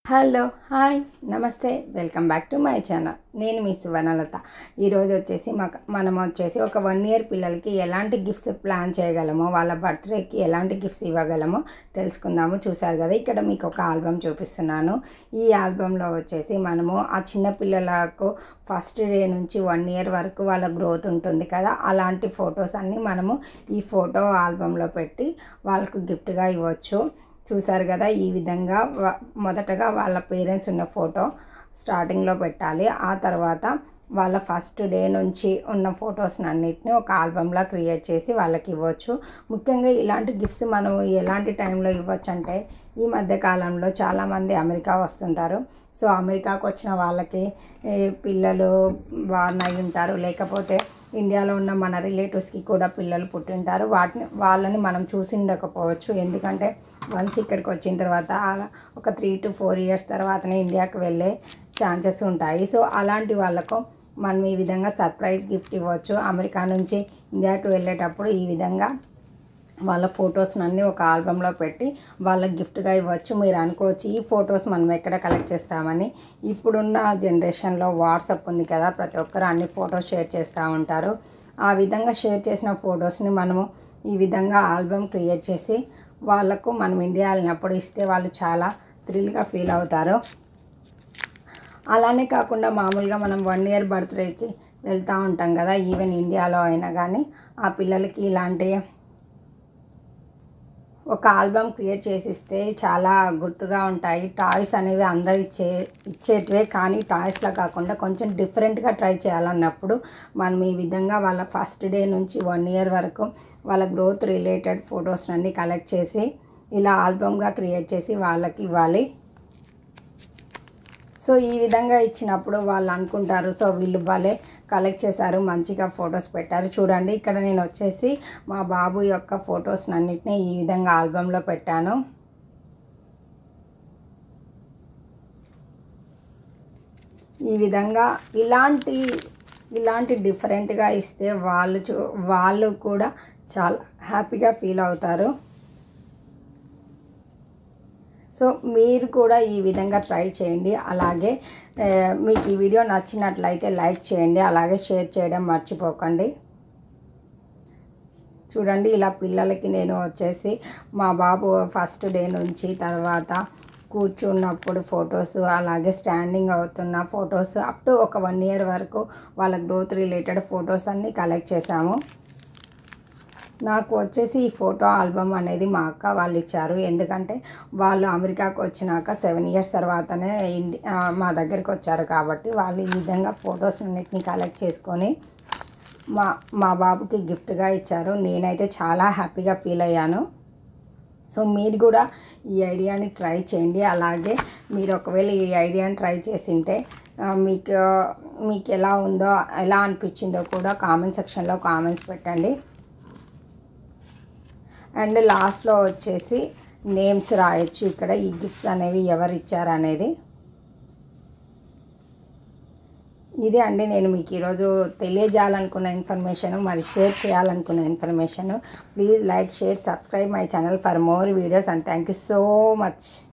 hello hi namaste welcome back to my channel నేను మీ సువర్ణలత ఈరోజు వచ్చేసి మాకు మనం వచ్చేసి ఒక వన్ ఇయర్ పిల్లలకి ఎలాంటి గిఫ్ట్స్ ప్లాన్ చేయగలమో వాళ్ళ బర్త్డేకి ఎలాంటి గిఫ్ట్స్ ఇవ్వగలమో తెలుసుకుందాము చూసారు కదా ఇక్కడ మీకు ఒక ఆల్బమ్ చూపిస్తున్నాను ఈ ఆల్బంలో వచ్చేసి మనము ఆ చిన్న పిల్లలకు ఫస్ట్ డే నుంచి వన్ ఇయర్ వరకు వాళ్ళ గ్రోత్ ఉంటుంది కదా అలాంటి ఫొటోస్ అన్నీ మనము ఈ ఫోటో ఆల్బంలో పెట్టి వాళ్ళకు గిఫ్ట్గా ఇవ్వచ్చు చూసారు కదా ఈ విధంగా వ- మొదటగా వాళ్ళ పేరెంట్స్ ఉన్న ఫోటో స్టార్టింగ్లో పెట్టాలి ఆ తర్వాత వాళ్ళ ఫస్ట్ డే నుంచి ఉన్న ఫొటోస్ అన్నిటిని ఒక ఆల్బంలా క్రియేట్ చేసి వాళ్ళకి ఇవ్వచ్చు ముఖ్యంగా ఇలాంటి గిఫ్ట్స్ మనం ఎలాంటి టైంలో ఇవ్వచ్చు అంటే ఈ మధ్య కాలంలో చాలామంది అమెరికా వస్తుంటారు సో అమెరికాకు వచ్చిన వాళ్ళకి ఏ, పిల్లలు బాగున్నాయి ఉంటారు లేకపోతే ఇండియాలో ఉన్న మన రిలేటివ్స్కి కూడా పిల్లలు పుట్టింటారు వాటిని వాళ్ళని మనం చూసి ఉండకపోవచ్చు ఎందుకంటే వన్స్ ఇక్కడికి వచ్చిన తర్వాత అలా ఒక త్రీ టు ఫోర్ ఇయర్స్ తర్వాతనే ఇండియాకి వెళ్ళే ఛాన్సెస్ ఉంటాయి సో అలాంటి వాళ్ళకు మనం ఈ విధంగా సర్ప్రైజ్ గిఫ్ట్ ఇవ్వచ్చు అమెరికా నుంచి ఇండియాకి వెళ్ళేటప్పుడు ఈ విధంగా వాళ్ళ ఫొటోస్ని అన్నీ ఒక ఆల్బంలో పెట్టి వాళ్ళకి గిఫ్ట్గా ఇవ్వచ్చు మీరు అనుకోవచ్చు ఈ ఫొటోస్ మనం ఎక్కడ కలెక్ట్ చేస్తామని ఇప్పుడున్న జనరేషన్లో వాట్సాప్ ఉంది కదా ప్రతి ఒక్కరు అన్ని ఫొటోస్ షేర్ చేస్తూ ఉంటారు ఆ విధంగా షేర్ చేసిన ఫొటోస్ని మనము ఈ విధంగా ఆల్బమ్ క్రియేట్ చేసి వాళ్ళకు మనం ఇండియా వెళ్ళినప్పుడు ఇస్తే వాళ్ళు చాలా థ్రిల్గా ఫీల్ అవుతారు అలానే కాకుండా మామూలుగా మనం వన్ ఇయర్ బర్త్డేకి వెళ్తూ ఉంటాం కదా ఈవెన్ ఇండియాలో అయినా కానీ ఆ పిల్లలకి ఇలాంటి ఒక ఆల్బమ్ క్రియేట్ చేసి ఇస్తే చాలా గుర్తుగా ఉంటాయి టాయ్స్ అనేవి అందరు ఇచ్చే ఇచ్చేటివే కానీ టాయ్స్లా కాకుండా కొంచెం డిఫరెంట్గా ట్రై చేయాలన్నప్పుడు మనం ఈ విధంగా వాళ్ళ ఫస్ట్ డే నుంచి వన్ ఇయర్ వరకు వాళ్ళ గ్రోత్ రిలేటెడ్ ఫొటోస్ అన్ని కలెక్ట్ చేసి ఇలా ఆల్బమ్గా క్రియేట్ చేసి వాళ్ళకి ఇవ్వాలి సో ఈ విధంగా ఇచ్చినప్పుడు వాళ్ళు అనుకుంటారు సో వీళ్ళు భలే కలెక్ట్ చేశారు మంచిగా ఫొటోస్ పెట్టారు చూడండి ఇక్కడ నేను వచ్చేసి మా బాబు యొక్క ఫొటోస్ అన్నిటిని ఈ విధంగా ఆల్బంలో పెట్టాను ఈ విధంగా ఇలాంటి ఇలాంటి డిఫరెంట్గా ఇస్తే వాళ్ళు చూ వాళ్ళు కూడా చాలా హ్యాపీగా ఫీల్ అవుతారు సో మీరు కూడా ఈ విధంగా ట్రై చేయండి అలాగే ఆ, మీకు ఈ వీడియో నచ్చినట్లయితే లైక్ చేయండి అలాగే షేర్ చేయడం మర్చిపోకండి చూడండి ఇలా పిల్లలకి నేను వచ్చేసి మా బాబు ఫస్ట్ డే నుంచి తర్వాత కూర్చున్నప్పుడు ఫొటోస్ అలాగే స్టాండింగ్ అవుతున్న ఫొటోస్ అప్ టు ఒక వన్ ఇయర్ వరకు వాళ్ళ గ్రోత్ రిలేటెడ్ ఫొటోస్ అన్నీ కలెక్ట్ చేశాము నాకు వచ్చేసి ఈ ఫోటో ఆల్బమ్ అనేది మా అక్క వాళ్ళు ఇచ్చారు ఎందుకంటే వాళ్ళు అమెరికాకు వచ్చినాక సెవెన్ ఇయర్స్ తర్వాతనే ఇండి ఆ, మా దగ్గరికి వచ్చారు కాబట్టి వాళ్ళు ఈ విధంగా ఫొటోస్ అన్నిటిని కలెక్ట్ చేసుకొని మా మా బాబుకి గిఫ్ట్గా ఇచ్చారు నేనైతే చాలా హ్యాపీగా ఫీల్ అయ్యాను సో మీరు కూడా ఈ ఐడియాని ట్రై చేయండి అలాగే మీరు ఒకవేళ ఈ ఐడియాని ట్రై చేసింటే ఆ, మీకు మీకు ఎలా ఉందో ఎలా అనిపించిందో కూడా కామెంట్ సెక్షన్లో కామెంట్స్ పెట్టండి అండ్ లాస్ట్లో వచ్చేసి నేమ్స్ రాయొచ్చు ఇక్కడ ఈ గిఫ్ట్స్ అనేవి ఎవరు ఇచ్చారు అనేది ఇదే అండి నేను మీకు ఈరోజు తెలియజేయాలనుకున్న ఇన్ఫర్మేషన్ మరి షేర్ చేయాలనుకున్న information please like share subscribe my channel for more videos and thank you so much